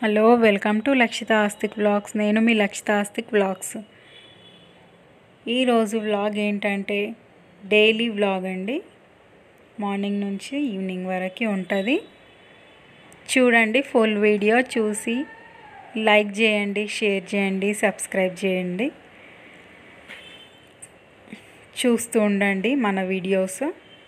Hello welcome to Lakshitha Asthik vlogs నేను మీ Lakshitha Asthik vlogs ఈరోజు వ్లాగ్ ఏంటంటే డైలీ వ్లాగ్ అండి మార్నింగ్ నుంచి ఈవినింగ్ వరకు ఉంటుంది చూడండి ఫుల్ వీడియో చూసి లైక్ చేయండి షేర్ చేయండి సబ్స్క్రైబ్ చేయండి చూస్తూ ఉండండి మన వీడియోస్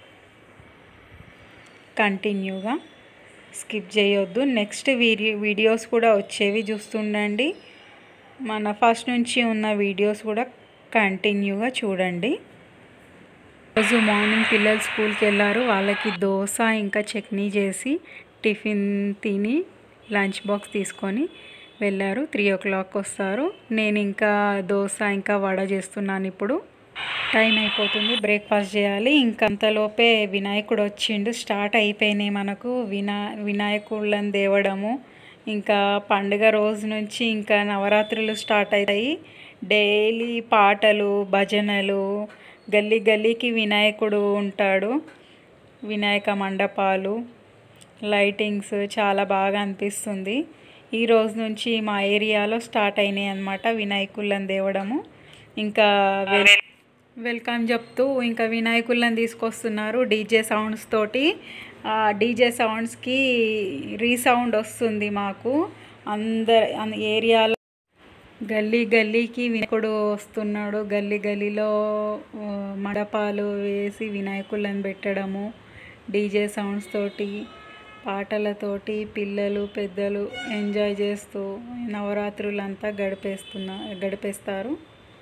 కంటిన్యూగా స్కిప్ చేయొద్దు నెక్స్ట్ వీడియో వీడియోస్ కూడా వచ్చేవి చూస్తుండండి మన ఫస్ట్ నుంచి ఉన్న వీడియోస్ కూడా కంటిన్యూగా చూడండి రోజు మార్నింగ్ పిల్లలు స్కూల్కి వెళ్ళారు వాళ్ళకి దోశ ఇంకా చట్నీ చేసి టిఫిన్ తిని లంచ్ బాక్స్ తీసుకొని వెళ్ళారు త్రీ ఓ క్లాక్ వస్తారు నేను ఇంకా దోశ ఇంకా వడ చేస్తున్నాను ఇప్పుడు టైం అయిపోతుంది బ్రేక్ఫాస్ట్ చేయాలి ఇంకా అంతలోపే వినాయకుడు వచ్చిండు స్టార్ట్ అయిపోయినాయి మనకు వినా వినాయకుళ్ళని దేవడము ఇంకా పండుగ రోజు నుంచి ఇంకా నవరాత్రులు స్టార్ట్ అవుతాయి డైలీ పాటలు భజనలు గల్లీ గల్లీకి వినాయకుడు ఉంటాడు వినాయక మండపాలు లైటింగ్స్ చాలా బాగా అనిపిస్తుంది ఈ రోజు నుంచి మా ఏరియాలో స్టార్ట్ అయినాయి అన్నమాట వినాయకుళ్ళని దేవడము ఇంకా వెల్ వెల్కమ్ చెప్తూ ఇంకా వినాయకులను తీసుకొస్తున్నారు డీజే సౌండ్స్ తోటి డీజే సౌండ్స్కి రీసౌండ్ వస్తుంది మాకు అందరి ఏరియాలో గల్లీ గల్లీకి వినాయకుడు వస్తున్నాడు గల్లీ గల్లీలో ఆ, మండపాలు వేసి వినాయకులను పెట్టడము డీజే సౌండ్స్ తోటి పాటలతోటి పిల్లలు పెద్దలు ఎంజాయ్ చేస్తూ నవరాత్రులంతా గడిపేస్తున్నా గడిపేస్తారు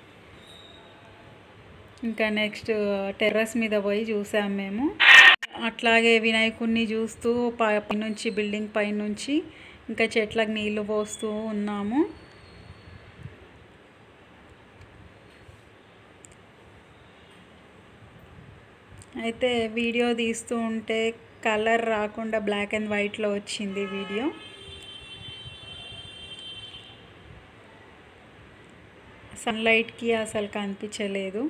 ఇంకా నెక్స్ట్ టెర్రస్ మీద పోయి చూసాం మేము అట్లాగే వినాయకుడిని చూస్తూ పై నుంచి బిల్డింగ్ పై నుంచి ఇంకా చెట్లకు నీళ్లు పోస్తూ ఉన్నాము అయితే వీడియో తీస్తూ ఉంటే కలర్ రాకుండా బ్లాక్ అండ్ వైట్లో వచ్చింది వీడియో సన్లైట్కి అసలు కనిపించలేదు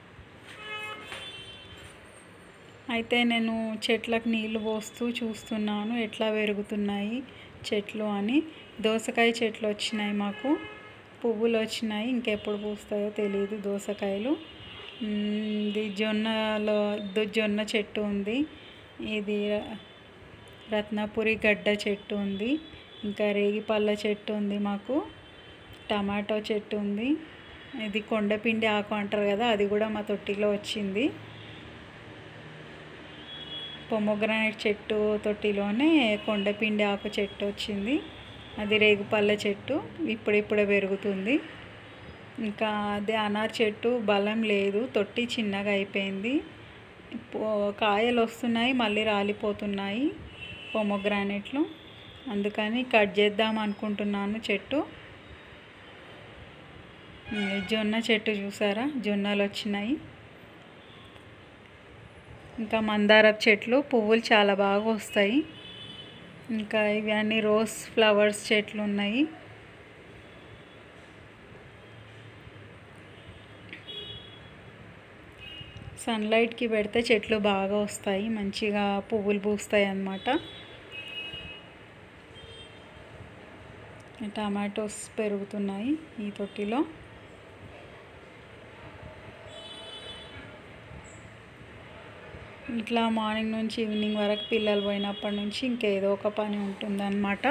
అయితే నేను చెట్లకు నీళ్లు పోస్తూ చూస్తున్నాను ఎట్లా పెరుగుతున్నాయి చెట్లు అని దోసకాయ చెట్లు వచ్చినాయి మాకు పువ్వులు వచ్చినాయి ఇంకెప్పుడు పూస్తాయో తెలియదు దోసకాయలు మ్మ్, ఇది జొన్నలో దో- జొన్న చెట్టు ఉంది ఇది ర- రత్నపురి గడ్డ చెట్టు ఉంది ఇంకా రేగిపళ్ళ చెట్టు ఉంది మాకు టమాటో చెట్టు ఉంది ఇది కొండపిండి ఆకు అంటారు కదా అది కూడా మా తొట్టిలో వచ్చింది పొమోగ్రానైట్ చెట్టు తొట్టిలోనే కొండపిండి ఆకు చెట్టు వచ్చింది అది రేగుపళ్ళ చెట్టు ఇప్పుడిప్పుడే పెరుగుతుంది ఇంకా అదే అనార్ చెట్టు బలం లేదు తొట్టి చిన్నగా అయిపోయింది పో- కాయలు వస్తున్నాయి మళ్ళీ రాలిపోతున్నాయి పొమోగ్రానైట్లు అందుకని కట్ చేద్దాం అనుకుంటున్నాను చెట్టు ఉమ్, ఈ జొన్న చెట్టు చూసారా జొన్నలు వచ్చినాయి ఇంకా మందారపు చెట్లు పువ్వులు చాలా బాగా వస్తాయి ఇంకా ఇవి అన్ని రోజ్ ఫ్లవర్స్ చెట్లు ఉన్నాయి సన్లైట్కి పెడితే చెట్లు బాగా వస్తాయి మంచిగా పువ్వులు పూస్తాయి అన్నమాట టమాటోస్ పెరుగుతున్నాయి ఈ తొట్టిలో ఇట్లా మార్నింగ్ నుంచి ఈవినింగ్ వరకు పిల్లలు పోయినప్పటి నుంచి ఇంకేదో ఒక పని ఉంటుందన్నమాట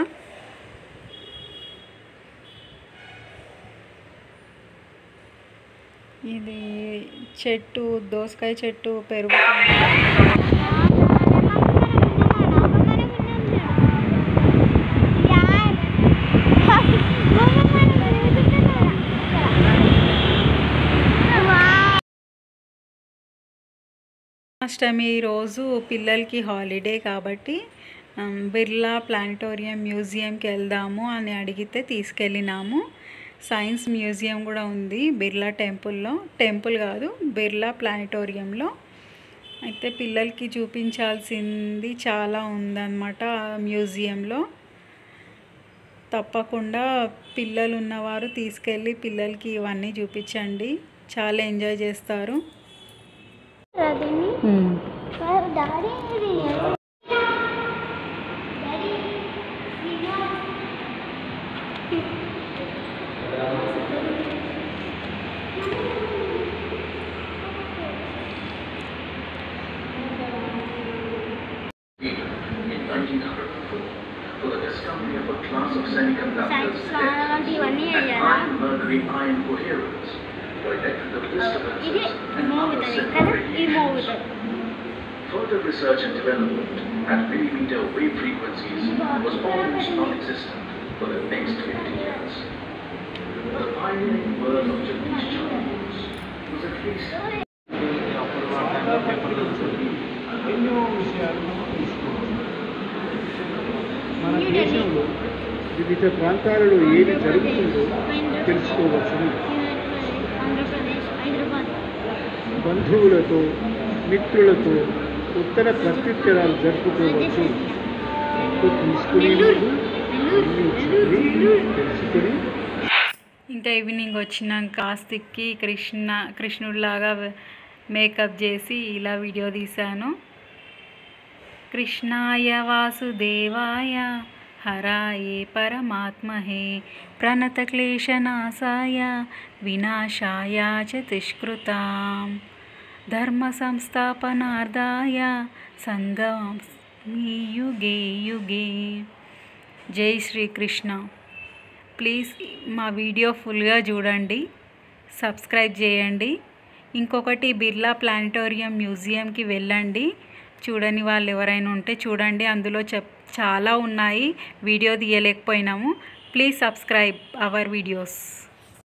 ఇది చెట్టు దోసకాయ చెట్టు పెరుగుతుంది అష్టమి రోజు పిల్లలకి హాలిడే కాబట్టి ఉమ్, బిర్లా ప్లానిటోరియం మ్యూజియంకి వెళ్దాము అని అడిగితే తీసుకెళ్ళినాము సైన్స్ మ్యూజియం కూడా ఉంది బిర్లా టెంపుల్లో టెంపుల్ కాదు బిర్లా ప్లానిటోరియంలో అయితే పిల్లలకి చూపించాల్సింది చాలా ఉందన్నమాట ఆ మ్యూజియంలో తప్పకుండా పిల్లలు ఉన్నవారు తీసుకెళ్ళి పిల్లలకి ఇవన్నీ చూపించండి చాలా ఎంజాయ్ చేస్తారు daddy in 1904 for the discovery of a class of semiconductors Science అలాంటి ఇవన్నీ and అయ్యారా? iron mercury ion coherence for electrical disturbances ఇది and మూవ్ other అవుతుంది similar కదా ఇది మూవ్ radiations. అవుతుంది Further research and development at millimeter wave frequencies was almost non-existent for the next 50 years. The pioneering work of Jagdish Chandra Bose was at least అప్పుడు ఆ టైంలో పేపర్లో వచ్చేది ఎన్నో విషయాలను తీసుకోవచ్చు మన దేశంలో వివిధ ప్రాంతాలలో ఏది జరుగుతుందో తెలుసుకోవచ్చును ఆంధ్రప్రదేశ్ హైదరాబాద్ బంధువులతో మిత్రులతో ఉత్తర ప్రత్యుత్తరాలు జరుపుకోవచ్చు ఉప్పు తీసుకునే నెల్లూరు ముందు నెల్లూరు అన్నీ నెల్లూరు చదివి తెలుసుకొని ఇంకా ఈవినింగ్ వచ్చినాక ఆస్తిక్కి కృష్ణ కృష్ణుడిలాగా మేకప్ చేసి ఇలా వీడియో తీశాను కృష్ణాయ వాసుదేవాయ హరాయే పరమాత్మహే ప్రణతక్లేశనాశాయ వినాశాయ చ దుష్కృతాం ధర్మ సంస్థాపనార్థాయ సంగమి యుగే యుగే జై శ్రీకృష్ణ ప్లీజ్ మా వీడియో ఫుల్గా చూడండి సబ్స్క్రైబ్ చేయండి ఇంకొకటి బిర్లా ప్లానిటోరియం మ్యూజియంకి వెళ్ళండి చూడని వాళ్ళు ఎవరైనా ఉంటే చూడండి అందులో చెప్ చాలా ఉన్నాయి వీడియో తీయలేకపోయినాము ప్లీజ్ సబ్స్క్రైబ్ అవర్ వీడియోస్